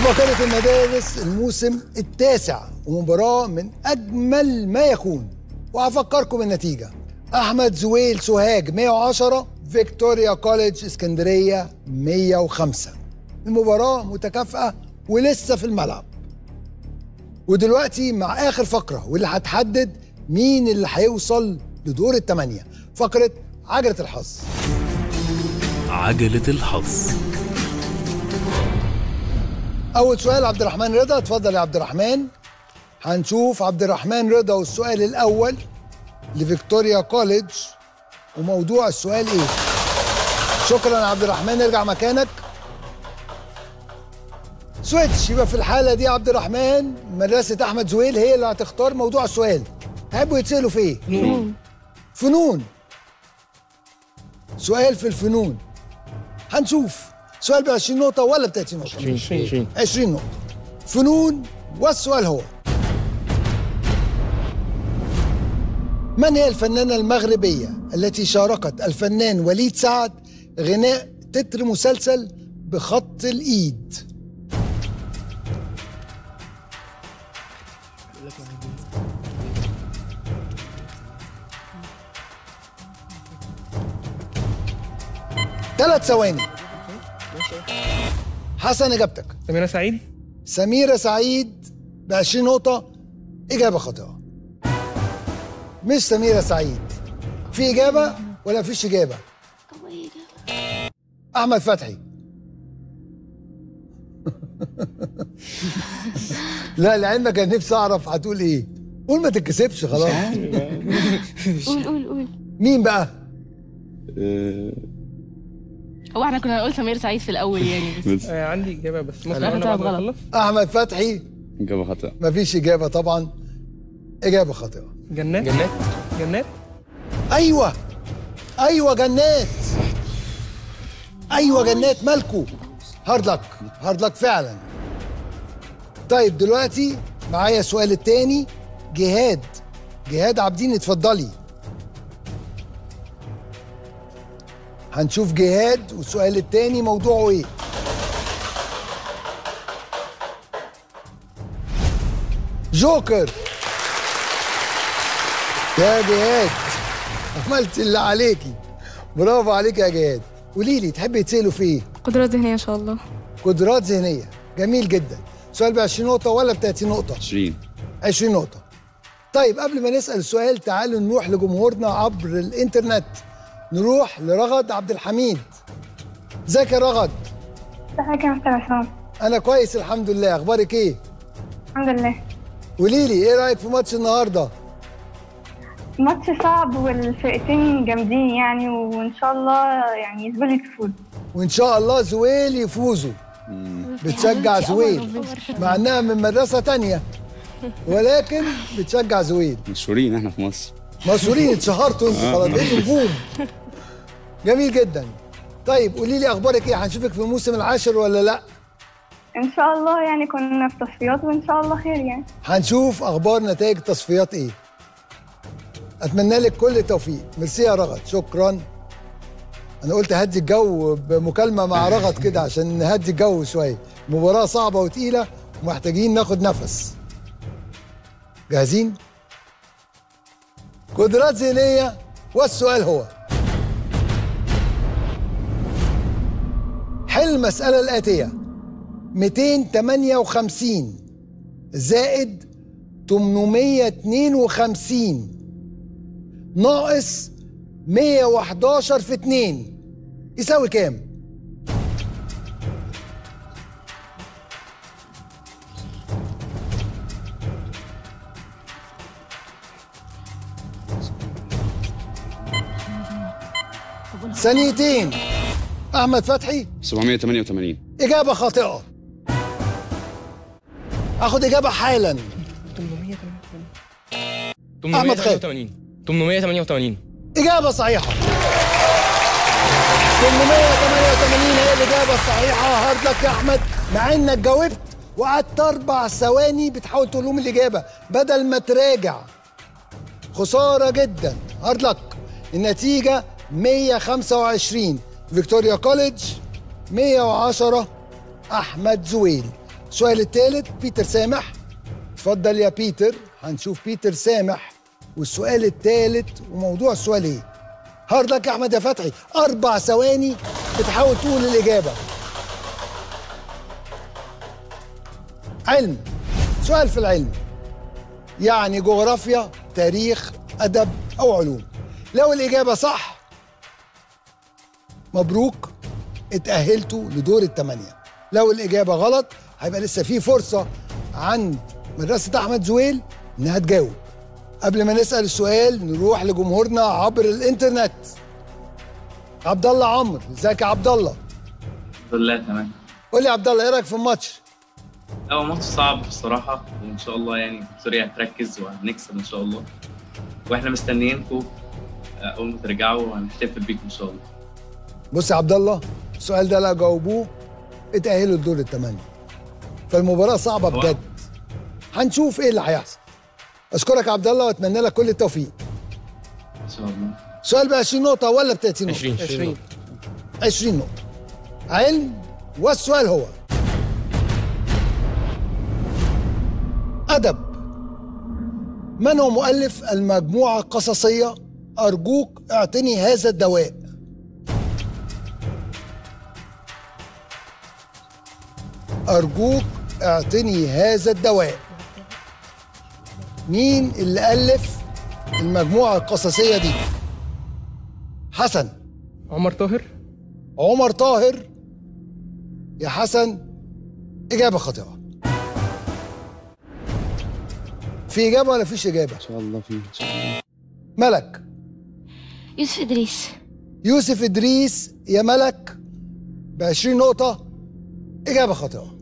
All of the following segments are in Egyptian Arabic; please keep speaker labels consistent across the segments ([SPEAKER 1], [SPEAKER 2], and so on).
[SPEAKER 1] عباقرة المدارس الموسم التاسع ومباراة من أجمل ما يكون وهفكركم بالنتيجة أحمد زويل سوهاج 110 فيكتوريا كوليدج اسكندرية 105 المباراة متكافئة ولسه في الملعب ودلوقتي مع آخر فقرة واللي هتحدد مين اللي هيوصل لدور الثمانية فقرة عجلة الحظ
[SPEAKER 2] عجلة الحظ
[SPEAKER 1] أول سؤال عبد الرحمن رضا اتفضل يا عبد الرحمن هنشوف عبد الرحمن رضا والسؤال الأول لفيكتوريا كوليدج وموضوع السؤال إيه؟ شكرا يا عبد الرحمن ارجع مكانك سويتش يبقى في الحالة دي يا عبد الرحمن مدرسة أحمد زويل هي اللي هتختار موضوع السؤال تحبوا يتسألوا في إيه؟
[SPEAKER 3] فنون
[SPEAKER 1] فنون سؤال في الفنون هنشوف سؤال ب 20 نقطة ولا ب 30 نقطة؟
[SPEAKER 3] 20
[SPEAKER 1] 20 نقطة فنون والسؤال هو من هي الفنانة المغربية التي شاركت الفنان وليد سعد غناء تتر مسلسل بخط الإيد ثلاث ثواني حسن إجابتك
[SPEAKER 3] سميرة سعيد
[SPEAKER 1] سميرة سعيد ب 20 نقطة إجابة خاطئة مش سميرة سعيد في إجابة ولا فيش إجابة؟ أحمد فتحي لا لعلمك كان نفسي أعرف هتقول إيه قول ما تتكسفش خلاص
[SPEAKER 4] قول قول قول
[SPEAKER 1] مين بقى؟
[SPEAKER 4] هو احنا كنا هنقول سمير سعيد في الاول يعني بس
[SPEAKER 3] آه عندي إجابة بس ممكن
[SPEAKER 4] لا،
[SPEAKER 3] أنا
[SPEAKER 4] طلعت
[SPEAKER 3] بعد ما
[SPEAKER 4] غلط.
[SPEAKER 3] أخلص
[SPEAKER 1] أحمد فتحي
[SPEAKER 5] إجابة خاطئة
[SPEAKER 1] مفيش إجابة طبعا إجابة خاطئة
[SPEAKER 3] جنات جنات جنات
[SPEAKER 1] ايوه ايوه جنات ايوه جنات مالكو هارد لك هارد لك فعلا طيب دلوقتي معايا السؤال التاني جهاد جهاد عابدين اتفضلي هنشوف جهاد والسؤال التاني موضوعه ايه جوكر يا جهاد عملت اللي عليكي برافو عليك يا جهاد قولي لي تحبي تسألوا في ايه؟
[SPEAKER 6] قدرات ذهنية إن شاء الله
[SPEAKER 1] قدرات ذهنية جميل جدا سؤال ب 20 نقطة ولا ب 30 نقطة؟
[SPEAKER 5] 20
[SPEAKER 1] 20 نقطة طيب قبل ما نسأل السؤال تعالوا نروح لجمهورنا عبر الإنترنت نروح لرغد عبد الحميد ازيك يا رغد؟
[SPEAKER 6] ازيك يا مستر عصام
[SPEAKER 1] أنا كويس الحمد لله أخبارك إيه؟
[SPEAKER 6] الحمد لله
[SPEAKER 1] قولي لي إيه رأيك في ماتش النهاردة؟
[SPEAKER 6] ماتش صعب والفرقتين جامدين يعني وان شاء الله يعني زبالي تفوز
[SPEAKER 1] وإن شاء الله زويل يفوزوا بتشجع زويل مع إنها من مدرسة تانية ولكن بتشجع زويل
[SPEAKER 5] مشهورين احنا في مصر
[SPEAKER 1] مشهورين اتشهرتوا انتوا خلاص بقيتوا نجوم جميل جدا طيب قولي لي اخبارك ايه هنشوفك في الموسم العاشر ولا لا
[SPEAKER 6] ان شاء الله يعني كنا في تصفيات وان شاء الله خير يعني
[SPEAKER 1] هنشوف اخبار نتائج التصفيات ايه اتمنى لك كل التوفيق ميرسي يا رغد شكرا انا قلت هدي الجو بمكالمه مع رغد كده عشان نهدي الجو شويه مباراه صعبه وتقيله ومحتاجين ناخد نفس جاهزين قدرات ذهنيه والسؤال هو حل المسألة الآتية 258 زائد 852 ناقص 111 في 2 يساوي كام؟ ثانيتين أحمد فتحي
[SPEAKER 5] 788
[SPEAKER 1] إجابة خاطئة آخد إجابة حالا
[SPEAKER 3] 888
[SPEAKER 1] أحمد خالد.
[SPEAKER 3] 888
[SPEAKER 1] إجابة صحيحة 888 هي الإجابة الصحيحة هارد لك يا أحمد مع إنك جاوبت وقعدت أربع ثواني بتحاول تقول لهم الإجابة بدل ما تراجع خسارة جدا هارد لك النتيجة 125 فيكتوريا كوليدج 110 أحمد زويل السؤال الثالث بيتر سامح اتفضل يا بيتر هنشوف بيتر سامح والسؤال الثالث وموضوع السؤال ايه هارد لك يا احمد يا فتحي اربع ثواني بتحاول تقول الاجابه علم سؤال في العلم يعني جغرافيا تاريخ ادب او علوم لو الاجابه صح مبروك اتاهلتوا لدور الثمانيه لو الاجابه غلط هيبقى لسه في فرصه عند مدرسه احمد زويل انها تجاوب قبل ما نسال السؤال نروح لجمهورنا عبر الانترنت عبد الله عمرو ازيك يا عبد الله
[SPEAKER 2] الحمد لله تمام
[SPEAKER 1] قول لي يا عبد الله ايه رايك في الماتش
[SPEAKER 2] هو ماتش صعب بصراحة وإن شاء الله يعني سوريا هتركز وهنكسب إن شاء الله وإحنا مستنيينكم آه، أول ما ترجعوا هنحتفل بيكم إن شاء الله
[SPEAKER 1] بص يا عبد الله السؤال ده لو جاوبوه اتأهلوا لدور الثمانية فالمباراة صعبة
[SPEAKER 2] هو-
[SPEAKER 1] بجد هنشوف ايه اللي هيحصل اشكرك يا عبد الله واتمنى لك كل التوفيق
[SPEAKER 2] إن شاء الله
[SPEAKER 1] سؤال ب 20 نقطة ولا ب 30 نقطة؟
[SPEAKER 3] 20
[SPEAKER 7] 20
[SPEAKER 1] 20 نقطة علم والسؤال هو أدب من هو مؤلف المجموعة القصصية أرجوك اعطني هذا الدواء أرجوك اعطني هذا الدواء مين اللي ألف المجموعة القصصية دي حسن
[SPEAKER 3] عمر طاهر
[SPEAKER 1] عمر طاهر يا حسن إجابة خاطئة في إجابة ولا فيش إجابة؟
[SPEAKER 5] ان شاء الله فيه ان شاء الله
[SPEAKER 1] ملك
[SPEAKER 4] يوسف ادريس
[SPEAKER 1] يوسف إدريس يا ملك ب 20 نقطة إجابة خاطئة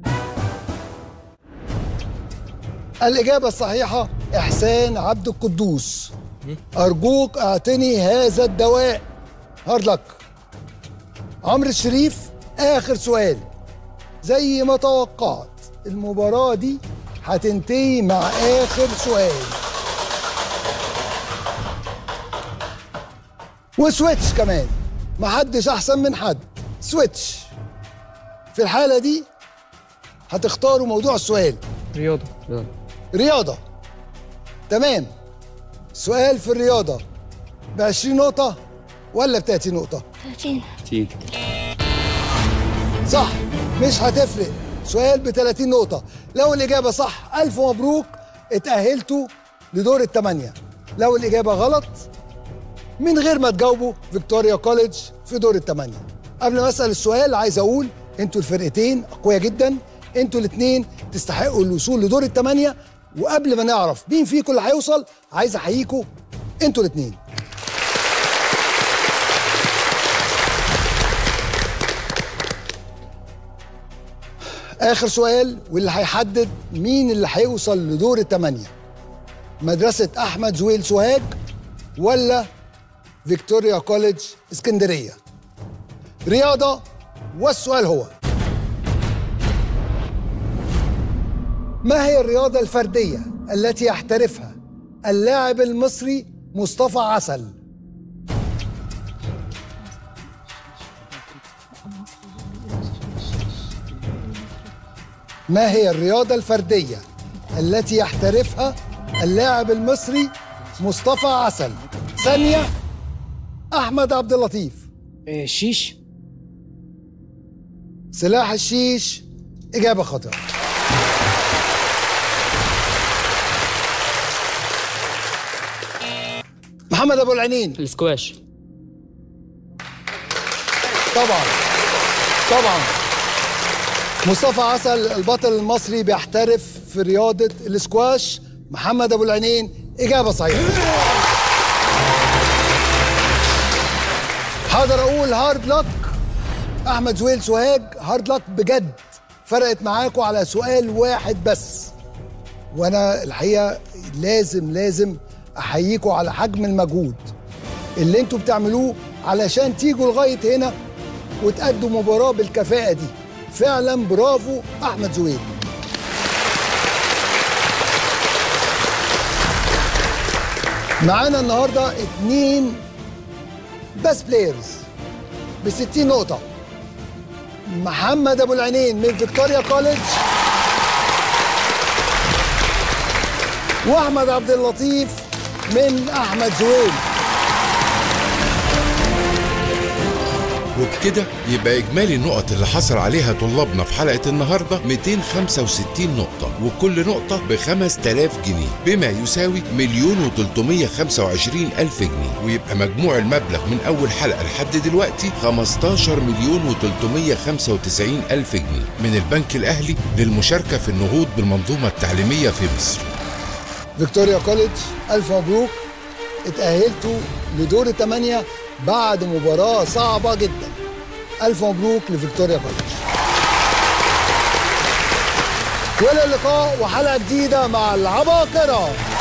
[SPEAKER 1] الإجابة الصحيحة إحسان عبد القدوس أرجوك أعطني هذا الدواء هارد لك عمرو الشريف آخر سؤال زي ما توقعت المباراة دي هتنتهي مع آخر سؤال وسويتش كمان محدش احسن من حد سويتش في الحالة دي هتختاروا موضوع السؤال
[SPEAKER 3] رياضه
[SPEAKER 1] رياضة تمام سؤال في الرياضة ب 20 نقطة ولا ب 30 نقطة
[SPEAKER 4] 30
[SPEAKER 5] تين
[SPEAKER 1] صح مش هتفرق سؤال ب 30 نقطة لو الإجابة صح ألف مبروك اتأهلتوا لدور الثمانية لو الإجابة غلط من غير ما تجاوبوا فيكتوريا كوليدج في دور الثمانية قبل ما أسأل السؤال عايز أقول أنتوا الفرقتين أقوياء جدا أنتوا الاثنين تستحقوا الوصول لدور الثمانية وقبل ما نعرف مين فيكم اللي هيوصل عايز أحييكم أنتوا الاثنين آخر سؤال واللي هيحدد مين اللي هيوصل لدور الثمانية مدرسة أحمد زويل سوهاج ولا فيكتوريا كوليدج اسكندرية رياضة والسؤال هو ما هي الرياضة الفردية التي يحترفها اللاعب المصري مصطفى عسل ما هي الرياضة الفردية التي يحترفها اللاعب المصري مصطفى عسل ثانية أحمد عبد اللطيف
[SPEAKER 7] آه، شيش
[SPEAKER 1] سلاح الشيش إجابة خاطئة محمد أبو العينين
[SPEAKER 7] السكواش
[SPEAKER 1] طبعا طبعا مصطفى عسل البطل المصري بيحترف في رياضة الاسكواش محمد أبو العينين إجابة صحيحة هقدر أقول هارد لك أحمد زويل سوهاج هارد لك بجد فرقت معاكم على سؤال واحد بس وأنا الحقيقة لازم لازم أحييكم على حجم المجهود اللي انتوا بتعملوه علشان تيجوا لغايه هنا وتأدوا مباراه بالكفاءه دي فعلا برافو احمد زويل معانا النهارده اتنين بس بلايرز ب 60 نقطه محمد ابو العينين من فيكتوريا كوليدج واحمد عبد اللطيف من احمد زويل
[SPEAKER 7] وبكده يبقى إجمالي النقط اللي حصل عليها طلابنا في حلقة النهاردة 265 نقطة وكل نقطة ب 5000 جنيه بما يساوي مليون و 325 ألف جنيه ويبقى مجموع المبلغ من أول حلقة لحد دلوقتي 15 مليون و 395 ألف جنيه من البنك الأهلي للمشاركة في النهوض بالمنظومة التعليمية في مصر
[SPEAKER 1] فيكتوريا كوليدج الف مبروك اتأهلتوا لدور الثمانية بعد مباراة صعبة جدا الف مبروك لفيكتوريا كوليدج والى اللقاء وحلقة جديدة مع العباقرة